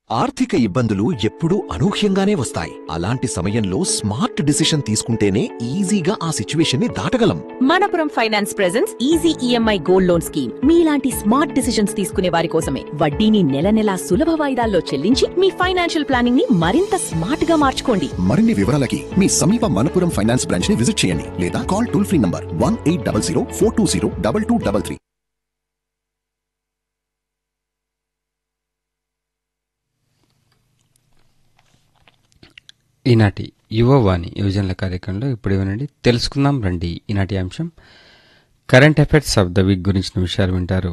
ఆర్థిక ఇబ్బందులు ఎప్పుడూ అనూహ్యంగానే వస్తాయి అలాంటి సమయంలో స్మార్ట్ డిసిషన్ తీసుకుంటేనే ఈజీగా ఆ సిచ్యువేషన్ ని దాటగలం Manappuram finance presence easy EMI gold loan scheme మీలాంటి స్మార్ట్ డిసిషన్స్ తీసుకునే వారి కోసమే వడ్డీని నెల నెలా సులభ వాయిదాల్లో చెల్లించి మీ ఫైనాన్షియల్ ప్లానింగ్ ని మరింత స్మార్ట్ గా మార్చుకోండి మరిన్ని వివరాలకి మీ సమీప మనపురం ఫైనాన్స్ బ్రాంచ్ ని విజిట్ చేయండి లేదా call toll free number one eight double zero four two zero double two double three ఈనాటి యువవాణి యువజనుల కార్యక్రమంలో ఇప్పుడు వినండి తెలుసుకుందాం రండి ఈనాటి అంశం current effects of the week గురించిన విషయాలు వింటారు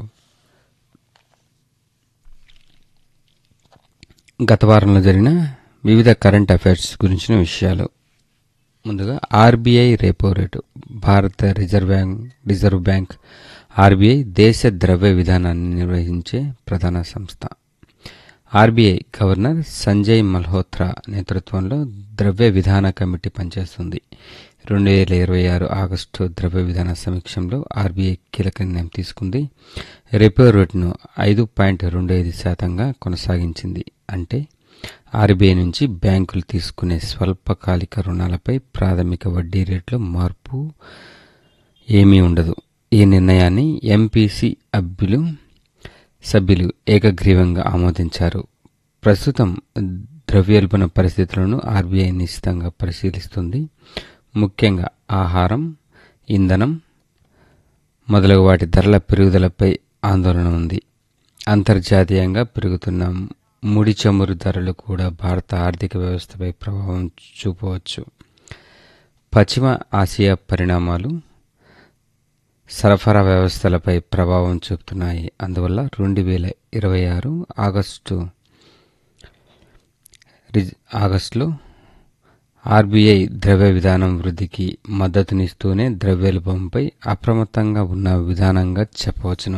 గత వారంలో జరిగిన వివిధ కరెంట్ అఫైర్స్ గురించిన విషయాలు ముందుగా ఆర్బీఐ రెపో రేటు భారత reserve bank reserve bank RBI దేశ ద్రవ్య విధానాన్ని నిర్వహించే ప్రధాన సంస్థ ఆర్బీఐ గవర్నర్ సంజయ్ మల్హోత్రా నేతృత్వంలో ద్రవ్య విధాన కమిటీ పనిచేస్తుంది రెండు వేల ఇరవై ఆరు ఆగస్టు ద్రవ్య విధాన సమీక్షంలో ఆర్బీఐ కీలక నిర్ణయం తీసుకుంది రెపో రేటును ఐదు పాయింట్ రెండు ఐదు శాతంగా కొనసాగించింది అంటే ఆర్బీఐ నుంచి బ్యాంకులు తీసుకునే స్వల్పకాలిక రుణాలపై ప్రాథమిక వడ్డీ రేట్లో మార్పు ఏమీ ఉండదు ఈ నిర్ణయాన్ని ఎంపీసీ అభ్యులు సభ్యులు ఏకగ్రీవంగా ఆమోదించారు ప్రస్తుతం ద్రవ్యోల్బణ పరిస్థితులను ఆర్బీఐ నిశ్చితంగా పరిశీలిస్తుంది ముఖ్యంగా ఆహారం ఇంధనం మొదలగు వాటి ధరల పెరుగుదలపై ఆందోళన ఉంది అంతర్జాతీయంగా పెరుగుతున్న ముడి చమురు ధరలు కూడా భారత ఆర్థిక వ్యవస్థపై ప్రభావం చూపవచ్చు పశ్చిమ ఆసియా పరిణామాలు సరఫరా వ్యవస్థలపై ప్రభావం చూపుతున్నాయి అందువల్ల రెండు వేల ఇరవై ఆరు ఆగస్టు రిజ్- ఆగస్టులో ఆర్బీఐ ద్రవ్య విధానం వృద్ధికి మద్దతునిస్తూనే ద్రవ్యోల్బణంపై అప్రమత్తంగా ఉన్న విధానంగా చెప్పవచ్చును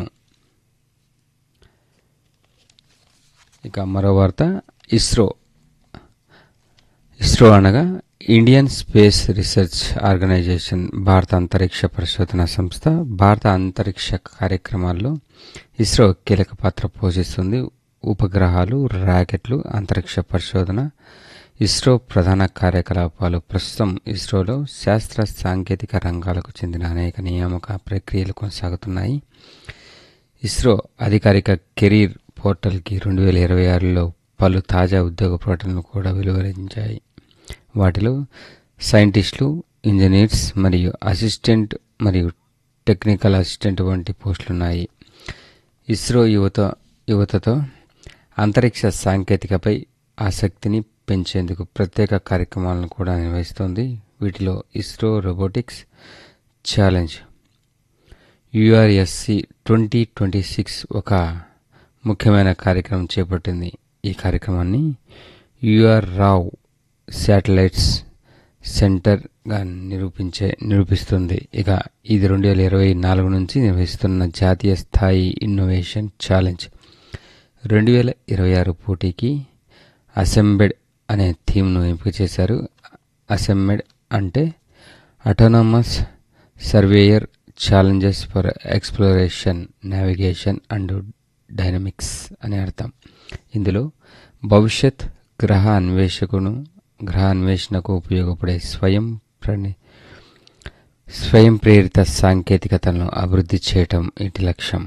ఇక మరో వార్త ఇస్రో ఇస్రో అనగా ఇండియన్ స్పేస్ రీసెర్చ్ ఆర్గనైజేషన్ భారత అంతరిక్ష పరిశోధన సంస్థ భారత అంతరిక్ష కార్యక్రమాల్లో ఇస్రో కీలక పాత్ర పోషిస్తుంది ఉపగ్రహాలు రాకెట్లు అంతరిక్ష పరిశోధన ఇస్రో ప్రధాన కార్యకలాపాలు ప్రస్తుతం ఇస్రోలో శాస్త్ర సాంకేతిక రంగాలకు చెందిన అనేక నియామక ప్రక్రియలు కొనసాగుతున్నాయి ఇస్రో అధికారిక కెరీర్ పోర్టల్కి రెండు వేల ఇరవై ఆరులో పలు తాజా ఉద్యోగ ప్రకటనలు కూడా వెలువరించాయి వాటిలో సైంటిస్టులు ఇంజనీర్స్ మరియు అసిస్టెంట్ మరియు టెక్నికల్ అసిస్టెంట్ వంటి పోస్టులున్నాయి ఇస్రో యువత యువతతో అంతరిక్ష సాంకేతికపై ఆసక్తిని పెంచేందుకు ప్రత్యేక కార్యక్రమాలను కూడా నిర్వహిస్తోంది వీటిలో ISRO robotics challenge URSC twenty twenty six ఒక ముఖ్యమైన కార్యక్రమం చేపట్టింది ఈ కార్యక్రమాన్ని యుఆర్ రావ్ శాటిలైట్స్ సెంటర్గా నిరూపించే నిరూపిస్తుంది ఇక ఇది రెండు వేల ఇరవై నాలుగు నుంచి నిర్వహిస్తున్న జాతీయ స్థాయి ఇన్నోవేషన్ ఛాలెంజ్ రెండు వేల ఇరవై ఆరు పోటీకి అసెంబెడ్ అనే థీమ్ను ఎంపిక చేశారు అసెంబెడ్ అంటే autonomous surveyor challenges for exploration navigation and dynamics అని అర్థం ఇందులో భవిష్యత్ గ్రహ అన్వేషకును గ్రహ అన్వేషణకు ఉపయోగపడే స్వయం ప్రణి స్వయం ప్రేరిత సాంకేతికతలను అభివృద్ధి చేయటం ఇంటి లక్ష్యం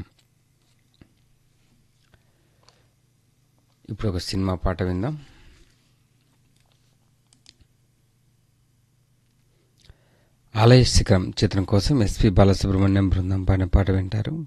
ఇప్పుడు ఒక సినిమా పాట విందాం ఆలయ శిఖరం చిత్రం కోసం ఎస్పి బాలసుబ్రహ్మణ్యం బృందం పాడిన పాట వింటారు